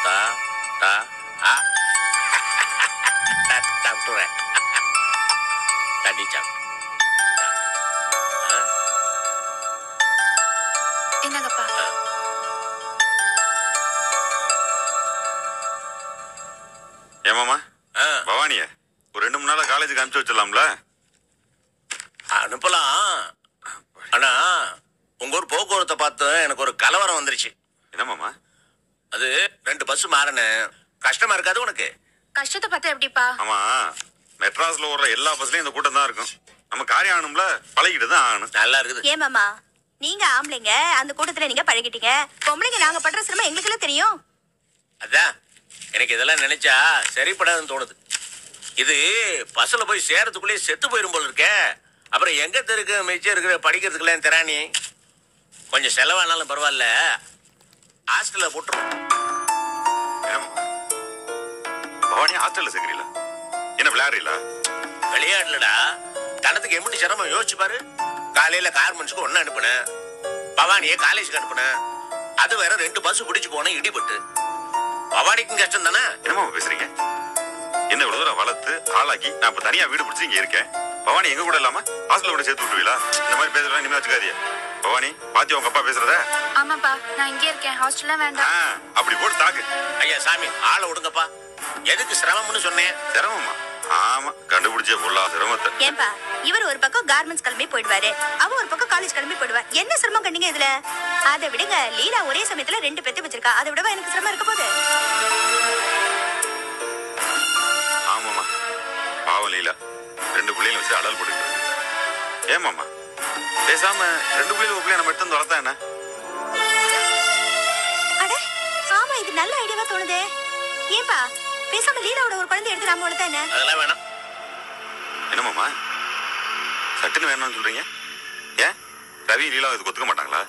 தா தா ஆ தா, தா, விட்டுறேன் தண்ணி சாப்பிடு ஆ, என்னங்கப்பா ஏமாமா ஆ, பவானிய ஒரு ரெண்டு மூணு நாளா காலேஜுக்கு அனுப்பிச்சு வச்சிடலாம்ல அனுப்பலாம் ஆனா உங்க ஊர் போக்குவரத்தை பார்த்து எனக்கு ஒரு கலவரம் வந்துருச்சு என்னமாமா அது ரெண்டு பஸ் மாறினேன் கஷ்டமா இருக்காது உனக்கு கஷ்டத்தை பார்த்தா எப்படிப்பா ஆமா மெட்ராஸ்ல ஓடுற எல்லா பஸ்லயும் இந்த கூட்டம் தான் இருக்கும் நம்ம காரியம் ஆகணும்ல பழகிட்டு தான் ஆகணும் நல்லா இருக்குது ஏன் மாமா நீங்க ஆம்பளைங்க அந்த கூட்டத்துல நீங்க பழகிட்டீங்க பொம்பளைங்க நாங்க படுற சிரமம் எங்களுக்கு தெரியும் அதான் எனக்கு இதெல்லாம் நினைச்சா சரிப்படாதுன்னு தோணுது இது பஸ்ல போய் சேரத்துக்குள்ளேயே செத்து போயிரும் போல இருக்கே அப்புறம் எங்க தெருக்கு மிச்சம் இருக்கிற படிக்கிறதுக்குலாம் திராணி கொஞ்சம் செலவானாலும் பரவாயில்ல ஹாஸ்டல்ல போட்டுரும் என்னமாமா பவானி ஹாஸ்டல்ல சேர்க்கிறீங்களா என்ன விளையாடுறீங்களா விளையாடலடா தனத்துக்கு எம்பிட்டு சிரமம் யோசிச்சு பாரு காலையில கார்மெண்ட்ஸ்க்கு ஒன்னு அனுப்புனேன் பவானியை காலேஜுக்கு அனுப்புனேன் அது வேற ரெண்டு பஸ் பிடிச்சு போனேன் இடிபட்டு பவானிக்கும் கஷ்டம் தானே என்னமாமா பேசுறீங்க என்ன இவ்வளவு தூரம் வளர்த்து ஆளாக்கி நான் இப்ப தனியா வீடு பிடிச்சி இங்க இருக்கேன் பவானி எங்க கூட இல்லாம ஹாஸ்டல்ல கூட சேர்த்து விட்டுருவீங்களா இந்த மாதிரி பேசுறதா இனிமே வச்சுக்காதீங்க பவானி பாத்தியா உங்க அப்பா பேசுறத ஆமாப்பா நான் இங்கே இருக்கேன் ஹாஸ்டல்ல ஆ, வேண்டாம் அப்படி போட்டு தாக்கு ஐயா சாமி ஆளை விடுங்கப்பா எதுக்கு சிரமம்னு சொன்னேன் சிரமமா ஆமா கண்டுபிடிச்சே போடலாம் சிரமத்தை ஏன்பா இவர் ஒரு பக்கம் கார்மெண்ட்ஸ் கிளம்பி போயிடுவாரு அவ ஒரு பக்கம் காலேஜ் கிளம்பி போயிடுவா என்ன சிரமம் கண்டீங்க இதுல அதை விடுங்க லீலா ஒரே சமயத்துல ரெண்டு பெத்து வச்சிருக்கா அதை விடவா எனக்கு சிரமம் இருக்க போகுது ஆமாமா பாவம் லீலா ரெண்டு பிள்ளைங்களும் வச்சு அடல் போட்டுக்கிட்டு இருக்கு. ஏமாமா பேசாம ரெண்டு பிள்ளைங்க ஒரு பிள்ளைய நம்ம எடுத்து வந்து வளர்த்தா என்ன அட ஆமா இது நல்ல ஐடியாவா தோணுதே ஏன்பா பேசாம லீலாவோட ஒரு குழந்தை எடுத்து நாம வளர்த்தா என்ன அதெல்லாம் வேணாம் என்னமாமா சட்டுன்னு வேணும்னு சொல்றீங்க ஏன் ரவி லீலா இதுக்கு ஒத்துக்க மாட்டாங்களா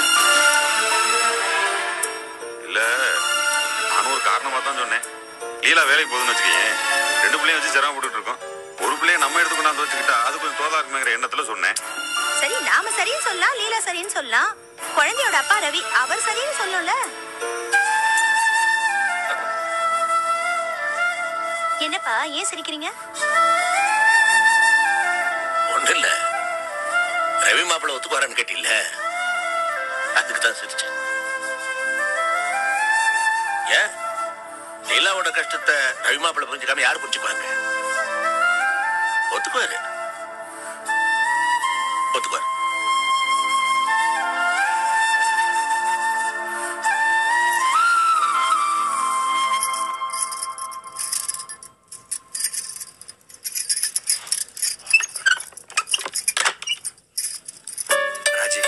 இல்ல நானும் ஒரு காரணமா தான் சொன்னேன் லீலா வேலைக்கு போகுதுன்னு வச்சுக்கேன் ரெண்டு பிள்ளையும் வச்சு சிரமப்பட்டுட்டு இருக்கோம் ஒரு பிள்ளைய நம்ம எடுத்து கொண்டாந்து வச்சுக்கிட்டா அது கொஞ்சம் தோதா இருக்குங்கிற எண்ணத்துல சொன்னேன் சரி நாம சரின்னு சொல்லலாம் லீலா சரின்னு சொல்லலாம் குழந்தையோட அப்பா ரவி அவர் சரின்னு சொல்லல என்னப்பா ஏன் சிரிக்கிறீங்க ஒண்ணு இல்ல ரவி மாப்பிள்ள ஒத்துக்குவாரான்னு கேட்டில்ல அதுக்கு தான் சிரிச்சேன் ஏன் லீலாவோட கஷ்டத்தை ரவி மாப்பிள்ள புரிஞ்சுக்காம யாரு புரிஞ்சுக்குவாங்க ஒத்துக்குவாரு ஒத்துக்குவாரு ராஜி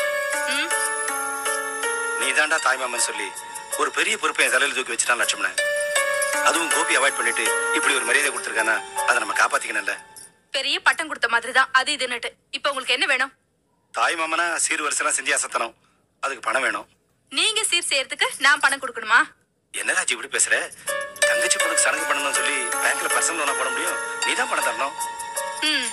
நீ தாண்டா தாய்மாமன் சொல்லி ஒரு பெரிய பொறுப்பை என் தலையில தூக்கி வச்சுட்டான் லட்சுமணன் அதுவும் கோபி அவாய்ட் பண்ணிட்டு இப்படி ஒரு மரியாதை கொடுத்துருக்கானா அதை நம்ம காப்பாத்திக்கணும்ல பெரிய பட்டம் கொடுத்த மாதிரி தான் அது இதுன்னுட்டு இப்போ உங்களுக்கு என்ன வேணும் தாய் மாமனா சீர் வரிசெல்லாம் செஞ்சு அசத்தணும் அதுக்கு பணம் வேணும் நீங்க சீர் செய்யறதுக்கு நான் பணம் கொடுக்கணுமா என்ன ராஜி இப்படி பேசுற தங்கச்சி பொண்ணுக்கு சடங்கு பண்ணணும்னு சொல்லி பேங்க்ல பர்சனல் லோனா போட முடியும் நீ தான் பணம் தரணும் ம்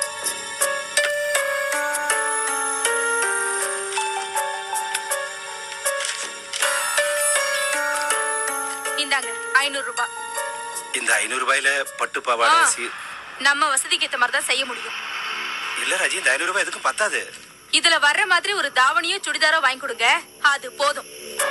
இந்தாங்க ஐநூறு ரூபாய் இந்த ஐநூறு ரூபாயில பட்டு பாவாடை ஆ. சீர் நம்ம வசதிக்கு ஏத்த மாதிரி தான் செய்ய முடியும் இல்ல ராஜி இந்த ஐநூறு ரூபாய் எதுக்கும் பத்தாது இதுல வர்ற மாதிரி ஒரு தாவணியோ சுடிதாரோ வாங்கி கொடுங்க அது போதும்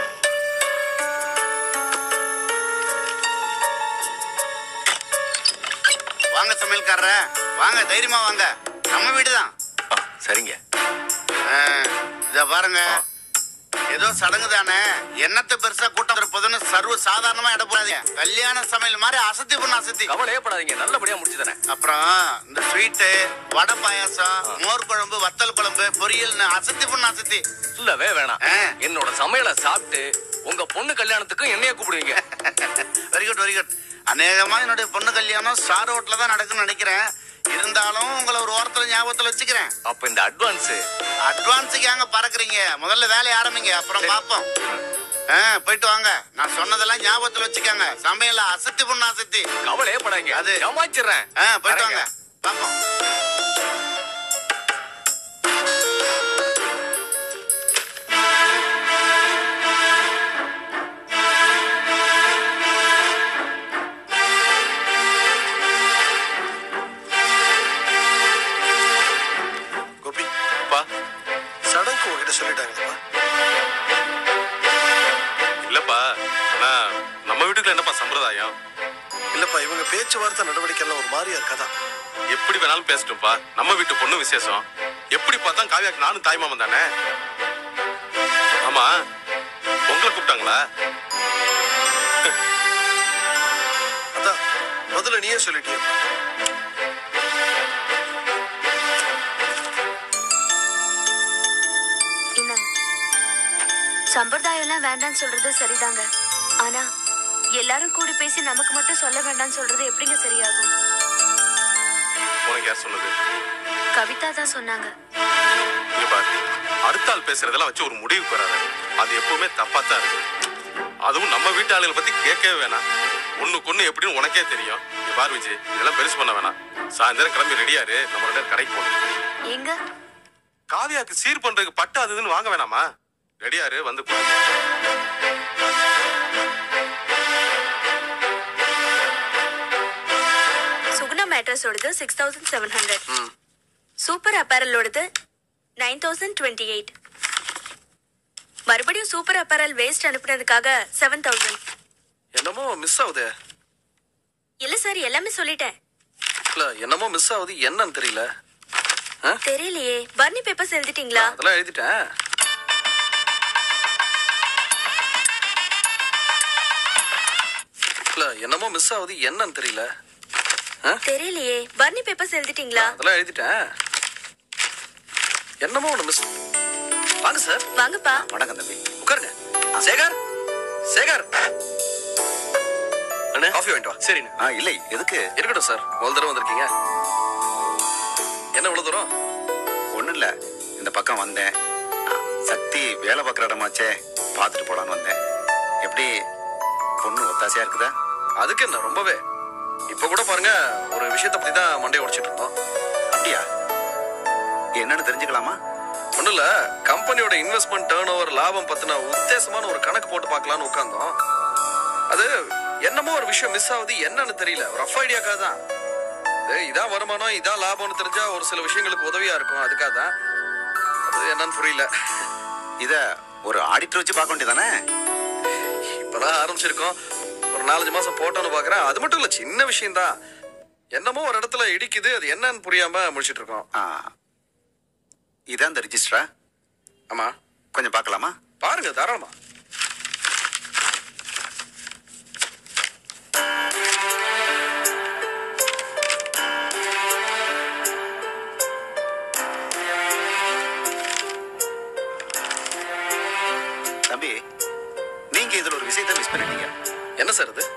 வாங்க சமையல்காரர வாங்க தைரியமா வாங்க நம்ம வீடு தான் சரிங்க இத பாருங்க ஏதோ சடங்கு தானே என்னத்தை பெருசா கூட்டம் இருப்பதுன்னு சர்வ சாதாரணமா இட போடாதீங்க கல்யாண சமையல் மாதிரி அசத்தி பொண்ணு அசத்தி கவலையப்படாதீங்க நல்லபடியா முடிச்சு தரேன் அப்புறம் இந்த ஸ்வீட்டு வடை பாயாசம் மோர் குழம்பு வத்தல் குழம்பு பொரியல்னு அசத்தி பொண்ணு அசத்தி இல்லவே வேணாம் ஆ. என்னோட சமையலை சாப்பிட்டு உங்க பொண்ணு கல்யாணத்துக்கு என்னைய கூப்பிடுவீங்க வெரி குட் வெரி குட் அநேகமா என்னுடைய பொண்ணு கல்யாணம் ஸ்டார் ரோட்ல தான் நடக்குன்னு நினைக்கிறேன் இருந்தாலும் உங்களை ஒரு ஓரத்துல ஞாபகத்துல வச்சுக்கிறேன் அப்ப இந்த அட்வான்ஸ் அட்வான்ஸுக்கு ஏங்க பறக்குறீங்க முதல்ல வேலையை ஆரம்பிங்க அப்புறம் பார்ப்போம் ஆ போயிட்டு வாங்க நான் சொன்னதெல்லாம் ஞாபகத்துல வச்சுக்கோங்க சமையல அசத்தி பொண்ணு அசத்தி கவலையே படாங்க அது- ஏமாச்சிடுறேன் ஆ போயிட்டு வரேங்க. வாங்க பார்ப்போம் சம்பிரதாயம் இல்லப்பா இவங்க பேச்சுவார்த்தை நடவடிக்கை எல்லாம் ஒரு மாதிரியா இருக்காதா எப்படி வேணாலும் பேசட்டும்ப்பா நம்ம வீட்டு பொண்ணு விசேஷம் எப்படி பார்த்தா காவியாக்கு நானும் தாய்மாமன் தானே ஆமா உங்களை கூப்பிட்டாங்களா அதான் முதல்ல நீயே சொல்லிட்டியப்பா இந்தாங்க சம்பிரதாயம் எல்லாம் வேண்டாம்னு சொல்றது சரிதாங்க ஆனா எல்லாரும் கூடி பேசி நமக்கு மட்டும் சொல்ல வேண்டாம்னு சொல்றது எப்படிங்க சரியாகும் உனக்கு யார் சொன்னது கவிதா தான் சொன்னாங்க இங்க பாரு அடுத்த ஆள் பேசுறதெல்லாம் வச்சு ஒரு முடிவுக்கு வராது அது எப்பவுமே தப்பா தான் இருக்கு அதுவும் நம்ம வீட்டு ஆளுகளை பத்தி கேட்கவே வேணாம் ஒண்ணுக்கு ஒண்ணு எப்படின்னு உனக்கே தெரியும் இங்க பாரு விஜய் இதெல்லாம் பெருசு பண்ண வேணாம் சாயந்தரம் கிளம்பி ரெடியாரு நம்ம ரெண்டு பேரும் கடைக்கு போகணும் எங்க காவியாக்கு சீர் பண்றதுக்கு பட்டு அது இதுன்னு வாங்க வேணாமா ரெடியாரு வந்து கொடுங்க சுகுணா மேட்ரஸோடது six thousand seven hundred super அப்பேரலோடது நைன் தௌசண்ட் டுவெண்ட்டி எயிட் மறுபடியும் சூப்பர் அப்பேரல் வேஸ்ட் அனுப்புனதுக்காக செவன் தௌசண்ட் என்னமோ மிஸ் ஆகுதே இல்ல சார் எல்லாமே சொல்லிட்டேன் இல்ல என்னமோ மிஸ் ஆகுது என்னன்னு தெரியல தெரியலையே பர்னி பேப்பர்ஸ் எழுதிட்டீங்களா அதெல்லாம் எழுதிட்டேன் இல்ல என்னமோ மிஸ் ஆகுது என்னன்னு தெரியல தெரியலையே பர்னி பேப்பர்ஸ் எழுதிட்டீங்களா அதெல்லாம் எழுதிட்டேன் என்னமோ ஒண்ணு மிஸ் வாங்க சார் வாங்கப்பா வணக்கம் தம்பி உட்காருங்க சேகர் சேகர் அண்ணே காஃபி வாங்கிட்டு வா சரிண்ணே ஆ இல்லை எதுக்கு இருக்கட்டும் சார் முதல் தடவை வந்திருக்கீங்க என்ன இவ்வளவு தூரம் ஒண்ணும் இல்ல இந்த பக்கம் வந்தேன் ஆ, சக்தி வேலை பார்க்குற இடமாச்சே பார்த்துட்டு போலான்னு வந்தேன் எப்படி பொண்ணு ஒத்தாசையா இருக்குதா அதுக்கு என்ன ரொம்பவே இப்ப கூட பாருங்க ஒரு விஷயத்தை பத்தி தான் மண்டையை உடைச்சிட்டு இருந்தோம் அப்படியா என்னன்னு தெரிஞ்சுக்கலாமா ஒண்ணும் இல்ல கம்பெனியோட இன்வெஸ்ட்மெண்ட் டேர்ன் ஓவர் லாபம் பத்தின உத்தேசமான ஒரு கணக்கு போட்டு பார்க்கலாம்னு உட்கார்ந்தோம் அது என்னமோ ஒரு விஷயம் மிஸ் ஆகுது என்னன்னு தெரியல ரஃப் ஐடியாக்காக தான் இது இதான் வருமானம் இதான் லாபம்னு தெரிஞ்சா ஒரு சில விஷயங்களுக்கு உதவியா இருக்கும் அதுக்காக தான் அது என்னன்னு புரியல இத ஒரு ஆடிட்டர் வச்சு பார்க்க வேண்டியதானே இப்பதான் ஆரம்பிச்சிருக்கோம் ஒரு நாலஞ்சு மாசம் போட்டோன்னு பாக்குறேன் அது மட்டும் இல்ல சின்ன விஷயம் தான் என்னமோ ஒரு இடத்துல இடிக்குது அது என்னன்னு புரியாம முடிச்சிட்டு இருக்கோம் ஆ இதான் இந்த ரிஜிஸ்டரா ஆமா கொஞ்சம் பார்க்கலாமா பாருங்க தாராளமா தம்பி நீங்க இதுல ஒரு விஷயத்தை மிஸ் பண்ணிட்டீங்க என்ன சார் இது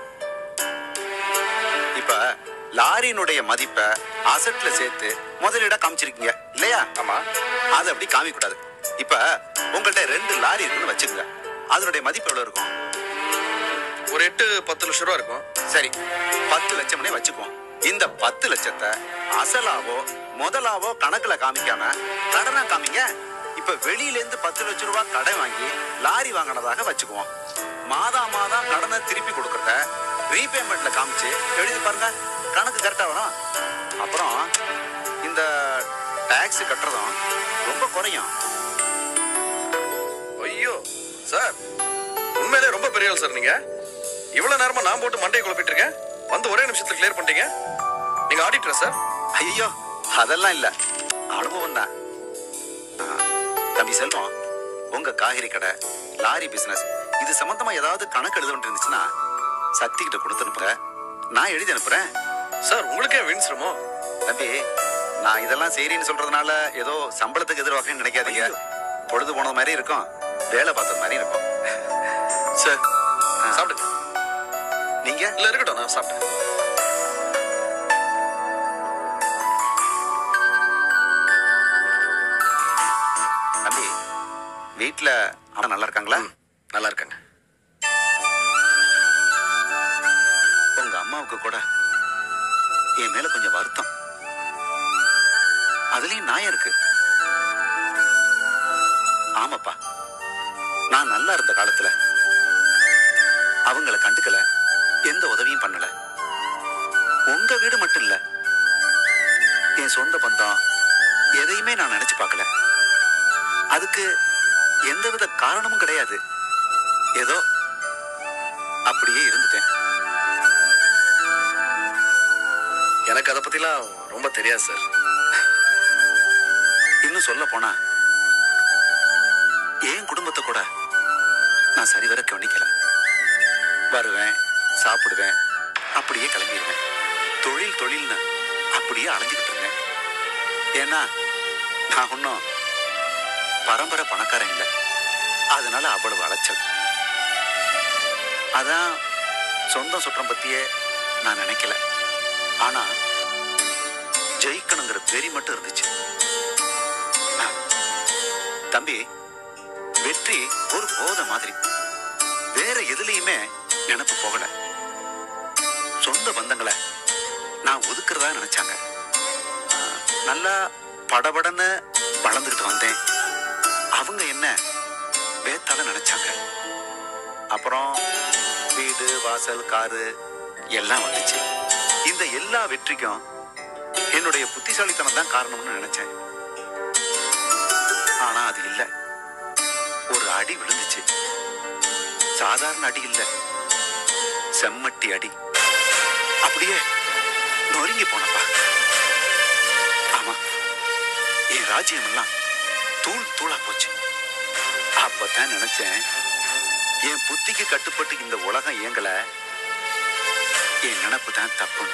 இப்ப லாரியினுடைய மதிப்பை அசட்ல சேர்த்து முதலீடா காமிச்சிருக்கீங்க இல்லையா ஆமா அதை அப்படி காமிக்க கூடாது இப்ப உங்கள்ட்ட ரெண்டு லாரி இருக்குன்னு வச்சுக்கோங்க அதனுடைய மதிப்பு எவ்வளவு இருக்கும் ஒரு எட்டு பத்து லட்சம் ரூபா இருக்கும் சரி பத்து லட்சம்னே வச்சுக்குவோம் இந்த பத்து லட்சத்தை அசலாவோ முதலாவோ கணக்குல காமிக்காம கடனா காமிங்க இப்ப வெளியில இருந்து பத்து லட்சம் ரூபாய் கடன் வாங்கி லாரி வாங்கினதாக வச்சுக்குவோம் மாதா மாதம் கடனை திருப்பி கொடுக்கறத ரீபேமெண்ட்ல காமிச்சு எழுதி பாருங்க கணக்கு கரெக்டா வரும் அப்புறம் இந்த டாக்ஸ் கட்டுறதும் ரொம்ப குறையும் ஐயோ சார் உண்மையிலே ரொம்ப பெரிய ஆள் சார் நீங்க இவ்வளவு நேரமா நான் போட்டு மண்டையை குழப்பிட்டு இருக்கேன் வந்து ஒரே நிமிஷத்துல கிளியர் பண்ணிட்டீங்க நீங்க ஆடிட்டரா சார் ஐயோ அதெல்லாம் இல்ல அனுபவம் தான் தம்பி செல்வம் உங்க காய்கறி கடை லாரி பிசினஸ் இது சம்பந்தமா ஏதாவது கணக்கு எழுத வேண்டி இருந்துச்சுன்னா சக்தி கிட்ட கொடுத்து அனுப்புங்க நான் எழுதி அனுப்புறேன் சார் உங்களுக்கே வீண் சிரமம் தம்பி நான் இதெல்லாம் செய்றேன்னு சொல்றதுனால ஏதோ சம்பளத்துக்கு எதிர்பார்க்கணும்னு நினைக்காதீங்க பொழுது போனது மாதிரி இருக்கும் வேலை பார்த்தது மாதிரி இருக்கும் சார் சாப்பிடுங்க நீங்க இல்ல இருக்கட்டும் நான் சாப்பிட்டேன் தம்பி வீட்டுல அவன் நல்லா இருக்காங்களா நல்லா இருக்காங்க உங்க அம்மாவுக்கு கூட என் மேல கொஞ்சம் வருத்தம் அதுலயும் நியாயம் இருக்கு ஆமாப்பா நான் நல்லா இருந்த காலத்துல அவங்கள கண்டுக்கல எந்த உதவியும் பண்ணல உங்க வீடு மட்டும் இல்ல என் சொந்த பந்தம் எதையுமே நான் நினைச்சு பார்க்கல அதுக்கு எந்தவித காரணமும் கிடையாது ஏதோ அப்படியே இருந்துட்டேன் எனக்கு அதை பத்திலாம் ரொம்ப தெரியாது சார் இன்னும் சொல்ல போனா என் குடும்பத்தை கூட நான் சரிவர கவனிக்கல வருவேன் சாப்பிடுவேன் அப்படியே கிளம்பிடுவேன் தொழில் தொழில்னு அப்படியே அலைஞ்சுக்கிட்டு இருந்தேன் ஏன்னா நான் ஒன்றும் பரம்பரை பணக்காரன் இல்லை அதனால அவ்வளவு அலைச்சல் அதான் சொந்தம் சுற்றம் பத்தியே நான் நினைக்கல ஆனா ஜெயிக்கணுங்கிற வெறி மட்டும் இருந்துச்சு ஆ, தம்பி வெற்றி ஒரு போதை மாதிரி வேற எதுலயுமே நினப்பு போகல சொந்த பந்தங்களை நான் ஒதுக்குறதா நினைச்சாங்க ஆ, நல்லா படபடன்னு வளர்ந்துக்கிட்டு வந்தேன் அவங்க என்ன வேத்தால நினைச்சாங்க அப்புறம் வீடு வாசல் காரு எல்லாம் வந்துச்சு இந்த எல்லா வெற்றிக்கும் என்னுடைய புத்திசாலித்தனம் தான் காரணம்னு நினைச்சேன் ஆனா அது இல்ல ஒரு அடி விழுந்துச்சு சாதாரண அடி இல்ல செம்மட்டி அடி அப்படியே நொறுங்கி போனப்பா ஆமா என் ராஜ்யம் எல்லாம் தூள் தூளா போச்சு அப்பதான் நினைச்சேன் என் புத்திக்கு கட்டுப்பட்டு இந்த உலகம் இயங்கல என் நினப்பு தான் தப்புன்னு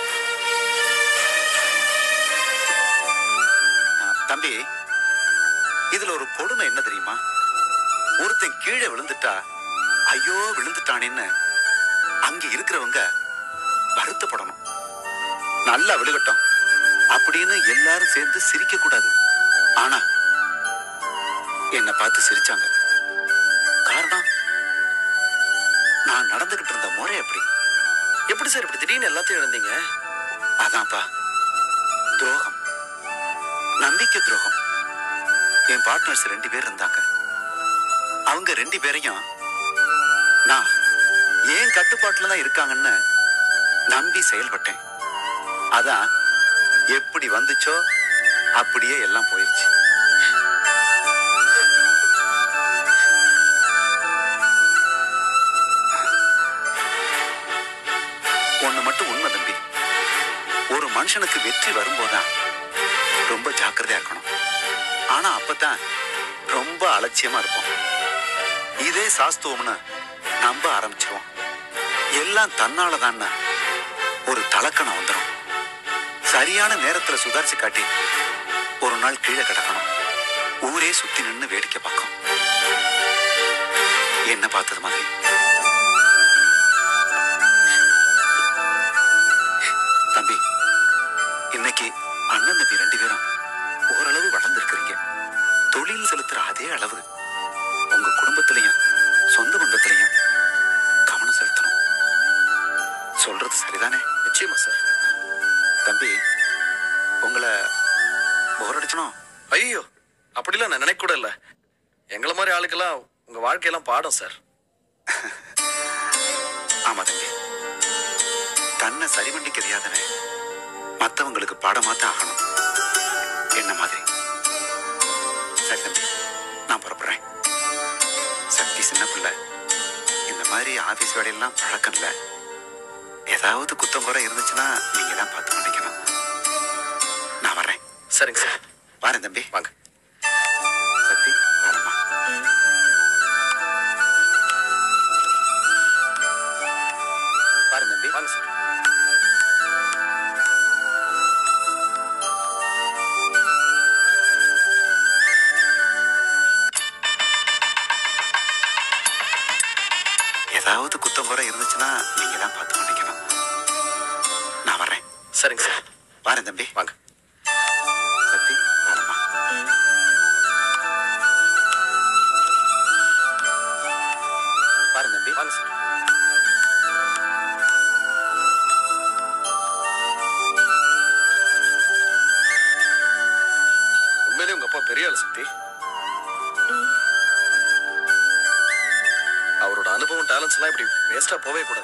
ஆ, தம்பி இதுல ஒரு கொடுமை என்ன தெரியுமா ஒருத்தன் கீழே விழுந்துட்டா ஐயோ விழுந்துட்டானேன்னு அங்க இருக்கிறவங்க வருத்தப்படணும் நல்லா விழுகட்டும் அப்படின்னு எல்லாரும் சேர்ந்து சிரிக்க கூடாது ஆனா என்னை பார்த்து சிரிச்சாங்க காரணம் நான் நடந்துகிட்டு இருந்த முறை எப்படி எப்படி சார் இப்படி திடீர்னு எல்லாத்தையும் இழந்தீங்க அதான்ப்பா துரோகம் நம்பிக்கை துரோகம் என் பார்ட்னர்ஸ் ரெண்டு பேர் இருந்தாங்க அவங்க ரெண்டு பேரையும் நான் ஏன் கட்டுப்பாட்டுல தான் இருக்காங்கன்னு நம்பி செயல்பட்டேன் அதான் எப்படி வந்துச்சோ அப்படியே எல்லாம் போயிருச்சு ஒண்ணு மட்டும் உண்மை தம்பி ஒரு மனுஷனுக்கு வெற்றி வரும்போதுதான் ரொம்ப ஜாக்கிரதையா இருக்கணும் ஆனா அப்பதான் ரொம்ப அலட்சியமா இருப்போம் இதே சாஸ்துவம்னு நம்ப ஆரம்பிச்சிருவோம் எல்லாம் தன்னாலதான் ஒரு தலக்கணம் வந்துடும் சரியான நேரத்துல சுதாரிச்சு காட்டி ஒரு நாள் கீழே கிடக்கணும் ஊரே சுத்தி நின்னு வேடிக்கை பார்க்கும் என்ன பார்த்தது மாதிரி தம்பி இன்னைக்கு அண்ணன் தம்பி ரெண்டு பேரும் ஓரளவு வளர்ந்துருக்கிறீங்க தொழில் செலுத்துற அதே அளவு உங்க குடும்பத்திலையும் சொந்த பந்தத்திலையும் கவனம் செலுத்தணும் சொல்றது சரிதானே நிச்சயமா சார் தம்பி உங்களை போர் அடிச்சனும் ஐயோ அப்படிலாம் நான் நினைக்க கூட இல்ல எங்களை மாதிரி ஆளுக்கெல்லாம் உங்க வாழ்க்கையெல்லாம் பாடம் சார் ஆமா தம்பி தன்னை சரி பண்ணிக்க தெரியாதவன் மத்தவங்களுக்கு பாடமாத்தான் ஆகணும் என்ன மாதிரி சரி தம்பி நான் புறப்படுறேன் சக்தி சின்ன பிள்ளை இந்த மாதிரி ஆபீஸ் வேலையெல்லாம் பழக்கம் இல்லை ஏதாவது குத்தம் குறை இருந்துச்சுன்னா நீங்க தான் பார்த்து பண்ணிக்கணும் நான் வரேன் சரிங்க சார் வரேன் தம்பி வாங்க சக்தி வரேம்மா வரேன் தம்பி வாங்க சார் ஏதாவது குத்தம் குறை இருந்துச்சுன்னா நீங்க தான் பார்த்து பண்ணிக்கணும் நான் வரேன் சரிங்க சார் வரேன் தம்பி வாங்க சக்தி வரேம்மா வரேன் தம்பி வாங்க சார் உண்மையிலேயே உங்க அப்பா பெரிய ஆள் சக்தி அவரோட அனுபவம் டேலண்ட்ஸ் எல்லாம் இப்படி வேஸ்டா போவே கூடாது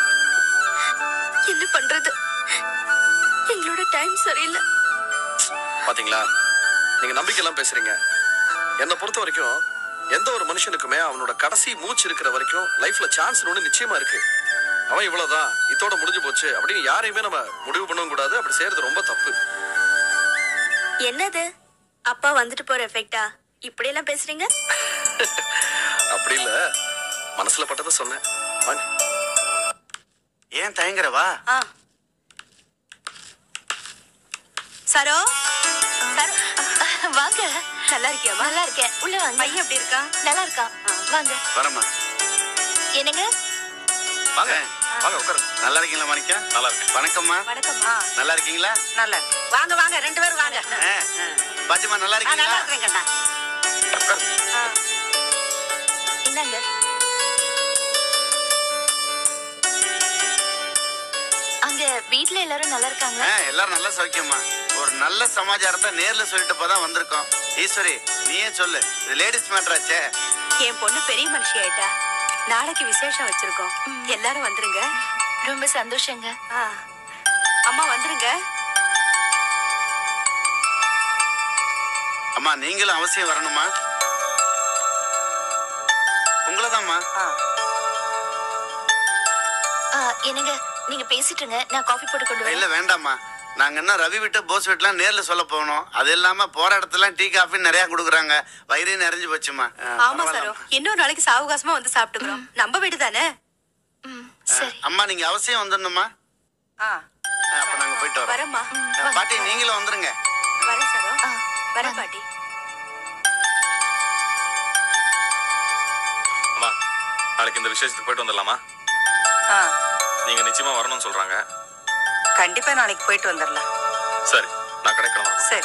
என்ன பண்றது எங்களோட டைம் சரியில்லை பாத்தீங்களா நீங்க நம்பிக்கையெல்லாம் பேசுறீங்க என்னை பொறுத்த வரைக்கும் எந்த ஒரு மனுஷனுக்குமே அவனோட கடைசி மூச்சு இருக்கிற வரைக்கும் லைஃப்ல சான்ஸ் ஒன்று நிச்சயமா இருக்கு அவன் இவ்வளவுதான் இதோட முடிஞ்சு போச்சு அப்படின்னு யாரையுமே நம்ம முடிவு பண்ணவும் கூடாது அப்படி செய்யறது ரொம்ப தப்பு என்னது அப்பா வந்துட்டு போற எஃபெக்டா இப்படி எல்லாம் பேசுறீங்க அப்படி இல்ல மனசுல பட்டதை சொன்னேன் வாங்க. ஏன் தயங்குறவா சரோ சரோ, வாங்க நல்லா இருக்கியாமா நல்லா இருக்கேன் உள்ள வாங்க பையன் எப்படி இருக்கா நல்லா இருக்கா வாங்க வரமா என்னங்க வாங்க வாங்க உட்காருங்க நல்லா இருக்கீங்களா மாணிக்கம் நல்லா இருக்கு வணக்கம்மா வணக்கம்மா நல்லா இருக்கீங்களா நல்லா இருக்கு. வாங்க வாங்க ரெண்டு பேரும் வாங்க ஆ. பாத்திமா நல்லா ஆ, நல்லா இருக்கீங்களா இருக்கிறேன் கண்ணா இந்தாங்க அங்க வீட்ல எல்லாரும் நல்லா இருக்காங்க ஆ, எல்லாரும் நல்லா சௌக்கியமா ஒரு நல்ல சமாச்சாரத்தை நேர்ல சொல்லிட்டு போதான் வந்திருக்கோம் ஈஸ்வரி நீயே சொல்லு இது லேடிஸ் மேட்டர் ஆச்சே என் பொண்ணு பெரிய மனுஷி ஆயிட்டா நாளைக்கு விசேஷம் வச்சிருக்கோம் எல்லாரும் வந்துருங்க ரொம்ப சந்தோஷங்க ஆ. அம்மா வந்துருங்க அம்மா நீங்களும் அவசியம் வரணுமா உங்களதாம்மா ஆ, என்னங்க நீங்க பேசிட்டு இருங்க நான் காஃபி போட்டு கொண்டு இல்ல வரேன் வேண்டாம்மா நாங்க என்ன ரவி விட்டு போஸ் வீட்டுலாம் நேர்ல சொல்ல போகணும் அது இல்லாம போற இடத்துல டீ காஃபி நிறைய குடுக்குறாங்க வயிறே நிறைஞ்சு போச்சுமா ஆ, ஆமா சரோ பரவாயில்ல. இன்னொரு நாளைக்கு சாவகாசமா வந்து சாப்பிட்டுக்கிறோம் நம்ம வீடு தானே ம், சரி அம்மா நீங்க அவசியம் வந்துடணுமா ஆ ஆ, அப்ப நாங்க போயிட்டு வரோம் வரேம்மா ஆ, பாட்டி நீங்களும் வந்துருங்க வரேன் சரோ ஆ, வரேன் பாட்டி அம்மா நாளைக்கு இந்த விசேஷத்துக்கு போயிட்டு வந்துடலாமா ஆ நீங்க நிச்சயமா வரணும்னு சொல்றாங்க கண்டிப்பா நாளைக்கு போயிட்டு வந்துடலாம் சரி நான் கிடைக்கிறேன் சரி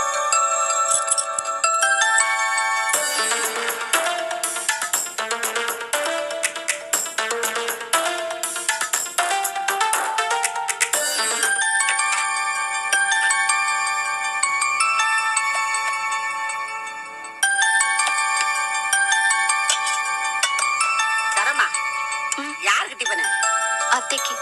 சரமா யாருக்கு டிஃபனு அத்தைக்கு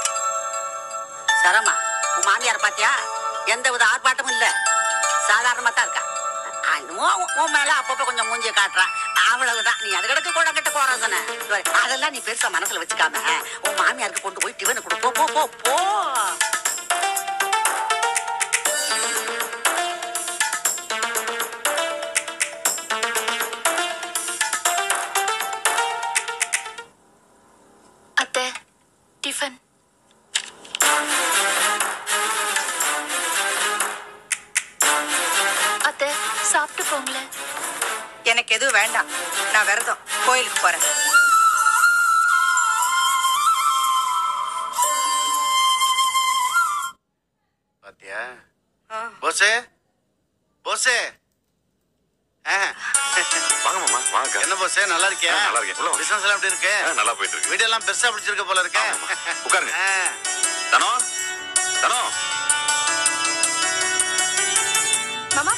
சரமா உன் மாமியார் பாத்தியா எந்த வித ஆர்ப்பாட்டமும் இல்ல சாதாரணமா தான் இருக்கா ஆ, என்னமோ உன் உன் மேல அப்பப்ப கொஞ்சம் மூஞ்சிய காட்டுறான் அவ்வளவுதான் நீ அது கிடக்கு கூட கிட்ட போறதுன்னு அதெல்லாம் நீ பெருசா மனசுல வச்சுக்காம உன் மாமியாருக்கு கொண்டு போய் டிஃபன் கொடு போ போ போ போ அத்தை டிஃபன் அத்தை சாப்பிட்டு போங்களேன் எனக்கு எதுவும் வேண்டாம் நான் விரதம் கோயிலுக்கு போறேன் பாத்தியா போசே போசே ஆ. வாங்க மாமா வாங்க என்ன போசே நல்லா இருக்கியா ஆ, நல்லா இருக்கேன். உள்ள வாங்க. பிசினஸ் எல்லாம் எப்படி இருக்கு ஆ, நல்லா போயிட்டு இருக்கு வீடெல்லாம் பெருசா பிடிச்சிருக்க போல இருக்க ஆமாம்மா. உட்காருங்க. ஆ. தனோ தனோ மாமா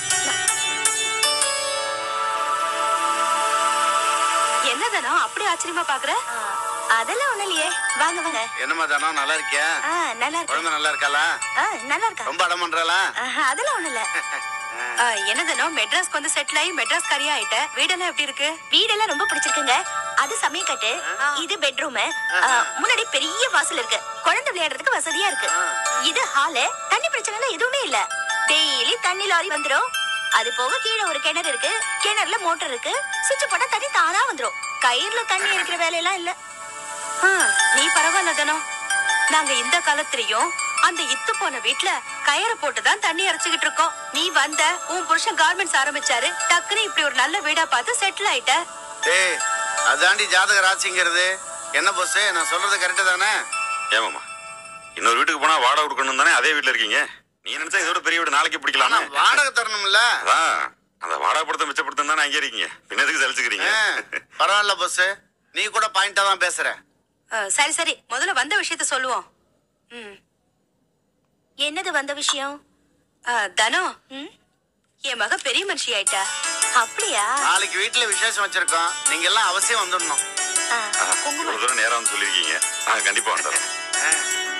என்னதானா அப்படி ஆச்சரியமா பாக்குற அதெல்லாம் ஒண்ணும் இல்லையே வாங்க வாங்க என்னம்மா தானோ நல்லா இருக்கியா ஆ நல்லா இருக்கு குழந்தை நல்லா இருக்காளா ஆ நல்லா இருக்கா ரொம்ப அடம் பண்றாளா ஆஹா, அதெல்லாம் ஒண்ணும் இல்ல என்னதானோ மெட்ராஸ்க்கு வந்து செட்டில் ஆகி மெட்ராஸ் கரியா ஆயிட்ட வீடெல்லாம் எப்படி இருக்கு வீடெல்லாம் ரொம்ப பிடிச்சிருக்குங்க அது சமயக்கட்டு இது பெட்ரூம் முன்னாடி பெரிய வாசல் இருக்கு குழந்தை விளையாடுறதுக்கு வசதியா இருக்கு இது ஹாலு தண்ணி பிரச்சனை எல்லாம் எதுவுமே இல்ல டெய்லி தண்ணி லாரி வந்துரும் அது போக கீழே ஒரு கிணறு இருக்கு கிணறுல மோட்டர் இருக்கு சுவிட்ச் போட்டா தண்ணி தானா வந்துரும் கயிறுல தண்ணி இருக்கிற வேலையெல்லாம் இல்ல ஆ, நீ பரவாயில்ல தானோ நாங்க இந்த காலத்திலயும் அந்த இத்து போன வீட்ல கயரை போட்டு தான் தண்ணி இறைச்சுக்கிட்டு இருக்கோம் நீ வந்த உன் புருஷன் கார்மெண்ட்ஸ் ஆரம்பிச்சாரு டக்குன்னு இப்படி ஒரு நல்ல வீடா பார்த்து செட்டில் ஆயிட்ட டேய் அதாண்டி ஜாதக ராசிங்கிறது என்ன போஸ் நான் சொல்றது கரெக்டு தானே ஏமாமா இன்னொரு வீட்டுக்கு போனா வாடகை கொடுக்கணும் தானே அதே வீட்டுல இருக்கீங்க நீ நினைச்சா இதோட பெரிய வீடு நாளைக்கு ஆனா பிடிக்கலாமே வாடகை தரணும்ல அதான் அந்த வாடகை படத்தை மிச்சப்படுத்த தானே அங்கே இருக்கீங்க பின்ன எதுக்கு சலிச்சுக்கிறீங்க ஆ, பரவாயில்ல போஸ் நீ கூட பாயிண்டா தான் பேசுற ஆ, சரி சரி முதல்ல வந்த விஷயத்த சொல்லுவோம் ம் என்னது வந்த விஷயம் ஆ, தனோ ம்? என் மக பெரிய மனுஷி ஆயிட்டா அப்படியா நாளைக்கு வீட்டுல விசேஷம் வச்சிருக்கோம் நீங்க எல்லாம் அவசியம் வந்துடணும் ஆ, ஆ, இவ்வளவு தூரம் நேரம் வந்து சொல்லியிருக்கீங்க ஆ கண்டிப்பா வந்துடுறேன் ஆ.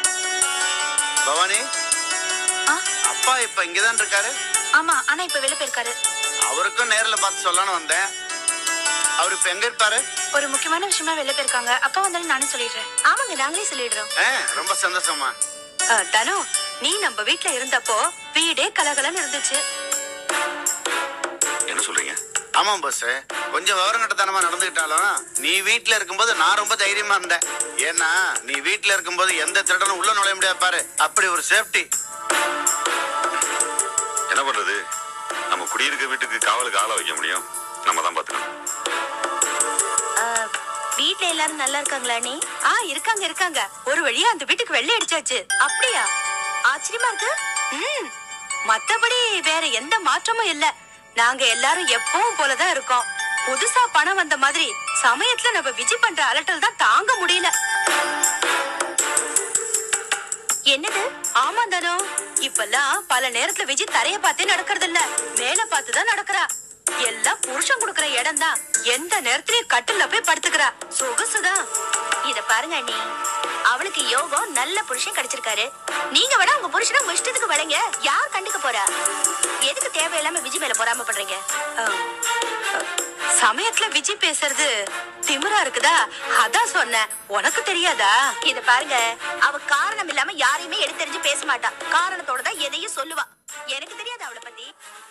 பவானி ஆ? அப்பா இப்ப இங்கதான் இருக்காரு ஆமா ஆனா இப்ப வெளில போயிருக்காரு அவருக்கும் நேர்ல பார்த்து சொல்லணும் வந்தேன் அவர் இப்ப எங்க இருப்பாரு ஒரு முக்கியமான விஷயமா வெளில போயிருக்காங்க அப்பா வந்தாலும் நானும் சொல்லிடுறேன் ஆமாங்க நாங்களே சொல்லிடுறோம் ஆ, ரொம்ப சந்தோஷமா ஆ, தனு நீ நம்ம வீட்ல இருந்தப்போ வீடே கலகலன்னு இருந்துச்சு என்ன சொல்றீங்க ஆமாம் பாஸ் கொஞ்சம் விவரங்கட்டத்தனமா நடந்துக்கிட்டாலும் நீ வீட்ல இருக்கும்போது நான் ரொம்ப தைரியமா இருந்தேன் ஏன்னா நீ வீட்ல இருக்கும்போது எந்த திருடனும் உள்ள நுழைய முடியாது பாரு அப்படி ஒரு சேஃப்டி என்ன பண்றது நம்ம குடியிருக்க வீட்டுக்கு காவலுக்கு ஆளை வைக்க முடியும் நம்ம தான் பாத்துக்கணும் ஆ, வீட்ல எல்லாரும் நல்லா இருக்காங்களா நீ ஆ இருக்காங்க இருக்காங்க ஒரு வழியா அந்த வீட்டுக்கு வெள்ளை அடிச்சாச்சு அப்படியா ஆச்சரியமா இருக்கு ம் மத்தபடி வேற எந்த மாற்றமும் இல்ல நாங்க எல்லாரும் எப்பவும் போலதான் இருக்கோம் புதுசா பணம் வந்த மாதிரி சமயத்துல நம்ம விஜய் பண்ற அலட்டல் தான் தாங்க முடியல என்னது ஆமா தானோ இப்பெல்லாம் பல நேரத்துல விஜய் தரைய பார்த்தே நடக்கிறது இல்ல மேல பார்த்துதான் நடக்கிறா எல்லாம் புருஷன் கொடுக்கற இடம் தான் எந்த நேரத்திலயும் கட்டில்ல போய் படுத்துக்கிறா சொகுசுதான் இத பாருங்க அண்ணி அவளுக்கு யோகம் நல்ல புருஷன் கிடைச்சிருக்காரு நீங்க வேணா உங்க புருஷனை உங்க இஷ்டத்துக்கு வளைங்க யார் கண்டுக்க போறா எதுக்கு தேவையில்லாம விஜய் மேல பொறாம பண்றீங்க அஹ், அஹ், சமயத்துல விஜய் பேசுறது திமிரா இருக்குதா அதான் சொன்னேன் உனக்கு தெரியாதா இத பாருங்க அவ காரணம் இல்லாம யாரையுமே எடுத்தெறிஞ்சு பேச மாட்டா காரணத்தோட தான் எதையும் சொல்லுவா எனக்கு தெரியாது அவளை பத்தி